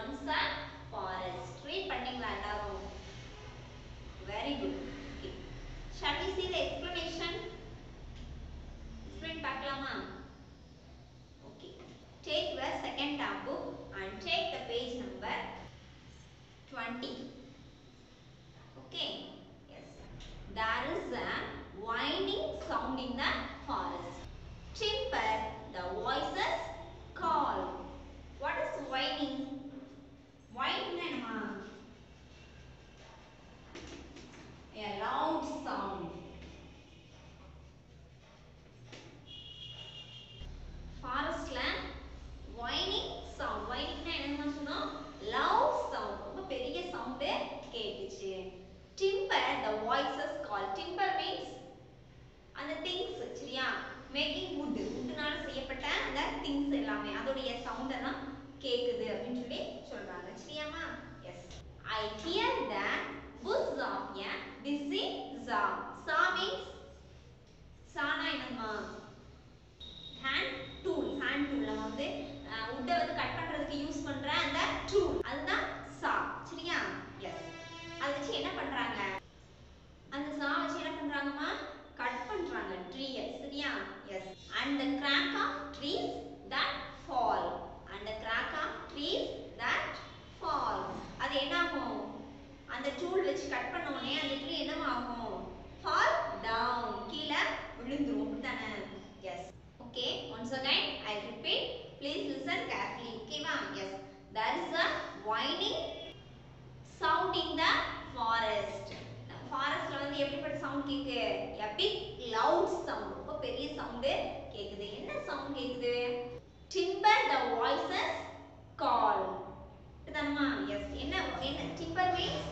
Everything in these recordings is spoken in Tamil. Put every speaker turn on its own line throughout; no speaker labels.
once a forest read பண்ணீங்களா எல்லாரும் very good okay. shall we see the explanation explain பார்க்கலாமா okay take the second tab book and take the page number 20 okay yes there is a whining sound in the forest timber the voices call what is whining whining என்னமா a loud sound ஃபாரஸ்ட்ல whining sound whiningனா என்னமா சொன்னோம் loud sound ரொம்ப பெரிய சவுண்ட் கேட்டுச்சு timber the voices call timber means அந்த திங்ஸ் சரியா மேக்கிங் wood woodனால செய்யப்பட்ட அந்த திங்ஸ் எல்லாமே அதோடைய சவுண்ட் எல்லாம் கேக்குது அப்படின்னு சொல்லி சொல்றாங்க சரியாமா yes I hear the buzz of a busy saw saw means சானா என்னம்மா ஹேண்ட் டூல் ஹேண்ட் டூல் நம்ம வந்து உட்டை வந்து கட் பண்றதுக்கு யூஸ் பண்ற அந்த டூல் அதுதான் சா சரியா எஸ் அதை வச்சு என்ன பண்றாங்க அந்த சா வச்சு என்ன பண்றாங்கம்மா கட் பண்றாங்க ட்ரீயை சரியா yes and the crack of trees that fall and the crack of trees that fall அது என்ன ஆகும் அந்த டூல் வச்சு கட் பண்ண உடனே அந்த ட்ரீ என்னவா ஆகும் ஃபால் டவுன் கீழே விழுந்துரும் அப்படிதானே yes okay once again I repeat please listen carefully ஓகேவா yes there is a whining sound in the forest ஃபாரஸ்ட்ல வந்து எப்படிப்பட்ட சவுண்ட் கேக்கு a big loud sound ரொம்ப பெரிய சவுண்ட் கேக்குது என்ன சவுண்ட் கேக்குது timber the voices call இதுதானமா எஸ் என்ன என்ன timber means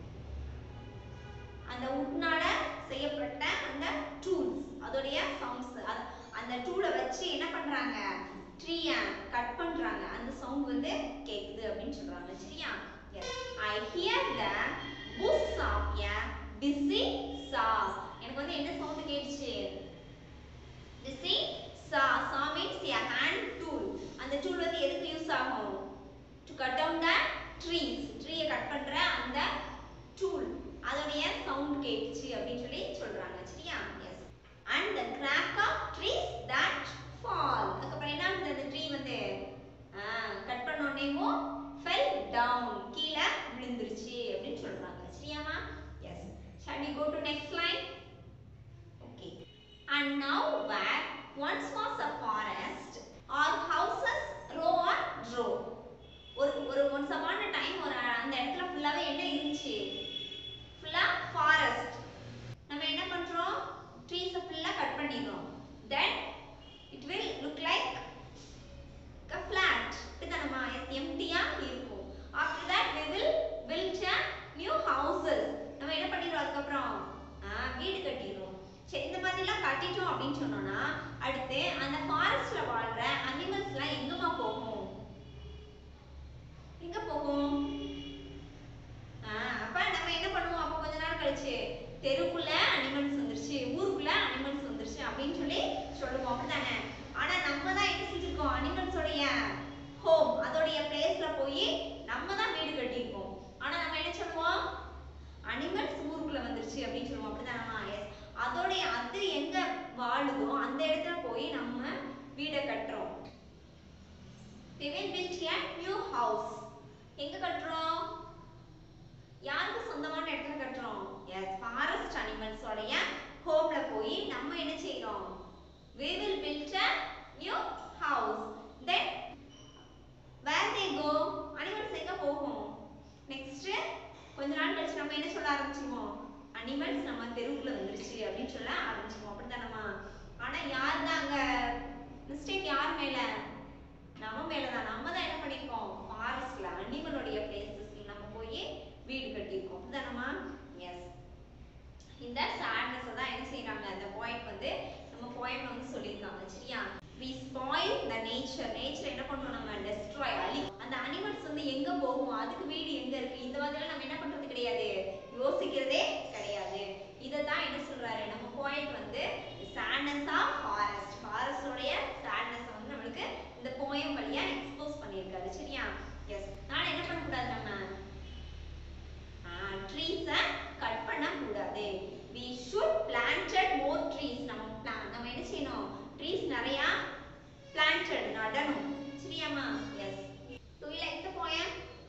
அந்த உட்னால செய்யப்பட்ட அந்த டூல்ஸ் அதோடைய சவுண்ட்ஸ் அந்த டூலை வச்சு என்ன பண்றாங்க ட்ரீய கட் பண்றாங்க அந்த சவுண்ட் வந்து கேக்குது அப்படின்னு சொல்றாங்க சரியா yes I hear the buzz of a busy saw எனக்கு வந்து என்ன சவுண்ட் கேட்டுச்சு busy saw saw means a hand tool அந்த டூல் வந்து எதுக்கு யூஸ் ஆகும் to cut down the trees ட்ரீயை கட் பண்ற அந்த டூல் அதோடைய சவுண்ட் கேட்டுச்சு அப்படின்னு சொல்லி சொல்றாங்க சரியா yes and the crack of trees that fall அதுக்கப்புறம் என்ன ஆகுது அந்த ட்ரீ வந்து கட் பண்ண உடனேவும் ஃபெல் டவுன் கீழே விழுந்துருச்சு அப்படின்னு சொல்றாங்க சரியாமா yes shall we go to next line okay and now where once was a forest our houses row or row ஒரு ஒரு once upon a time ஒரு அந்த இடத்துல ஃபுல்லாவே என்ன இருந்துச்சு ஃபுல்லா ஃபாரஸ்ட் நம்ம என்ன பண்றோம் ட்ரீஸை ஃபுல்லா கட் பண்ணிடுறோம் then it will look like a flat இதுதானமா எம்டியா இருக்கும் after that we will build a new houses நம்ம என்ன பண்ணிடுறோம் அதுக்கப்புறம் ஆ, வீடு கட்டிடுறோம் சரி இந்த மாதிரிலாம் கட்டிட்டோம் அப்படின்னு சொன்னோம்னா அடுத்து அந்த ஃபாரஸ்ட்ல வாழ்ற அனிமல்ஸ்லாம் எங்கம்மா போகும் எங்க போகும் ஆ, அப்ப நம்ம என்ன பண்ணுவோம் அப்ப கொஞ்ச நாள் கழிச்சு தெருக்குள்ள அனிமல்ஸ் வந்துருச்சு ஊருக்குள்ள அனிமல்ஸ் வந்துருச்சு அப்படின்னு சொல்லி சொல்லுவோம் அப்படிதானே ஆனா நம்ம தான் என்ன செஞ்சிருக்கோம் அனிமல்ஸோடைய ஹோம் அதோடைய பிளேஸ்ல போய் நம்ம தான் வீடு கட்டியிருக்கோம் ஆனா நம்ம என்ன சொல்லுவோம் அனிமல்ஸ் ஊருக்குள்ள வந்துருச்சு அப்படின்னு சொல்லுவோம் அப்படிதானமா எஸ் அதோடைய அது எங்க வாழுதோ அந்த இடத்துல போய் நம்ம வீடை கட்டுறோம் we will build a new house எங்க கட்டுறோம் யாருக்கு சொந்தமான இடத்துல கட்டுறோம் எஸ் ஃபாரஸ்ட் அனிமல்ஸ் உடைய ஹோம்ல போய் நம்ம என்ன செய்றோம் we will build a new house then where they go animals எங்க போகும் நெக்ஸ்ட் கொஞ்ச நாள் கழிச்சு நம்ம என்ன சொல்ல ஆரம்பிச்சிருவோம் அனிமல்ஸ் நம்ம தெருவுக்குள்ள வந்துருச்சு அப்படின்னு சொல்ல ஆரம்பிச்சிருவோம் அப்படித்தானமா ஆனா யார் தான் அங்க மிஸ்டேக் யார் மேல நம்ம மேலதான் நம்ம தான் என்ன பண்ணிருக்கோம் ஃபாரஸ்ட்ல அனிமலுடைய பிளேசஸ்ல நம்ம போய் வீடு கட்டியிருக்கோம் அப்படிதானமா எஸ் இந்த சேட்னஸ் தான் என்ன செய்றாங்க அந்த பாயிண்ட் வந்து நம்ம போயம்ல வந்து சொல்லியிருக்காங்க சரியா we spoil the nature nature என்ன பண்றோம் நம்ம destroy அழி அந்த அனிமல்ஸ் வந்து எங்க போகும் அதுக்கு வீடு எங்க இருக்கு இந்த மாதிரிலாம் நம்ம என்ன பண்றது கிடையாது யோசிக்கிறதே கிடையாது இதை தான் என்ன சொல்றாரு நம்ம poet வந்து sadness of forest forest உடைய sadness வந்து நம்மளுக்கு இந்த poem வழியா எக்ஸ்போஸ் பண்ணியிருக்காரு சரியா எஸ் நான் என்ன சரியாம்மா yes do you like the poem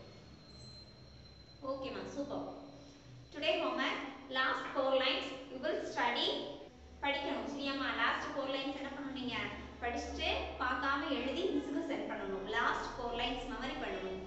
ஓகேம்மா super today homework last four lines you will study படிக்கணும் சரியாம்மா லாஸ்ட் ஃபோர் லைன்ஸ் என்ன பண்ணணும் நீங்க படிச்சுட்டு பார்க்காம எழுதி மிஸ்ஸுக்கு சென்ட் பண்ணணும் லாஸ்ட் ஃபோர் லைன்ஸ் மெமரி பண்ணணும்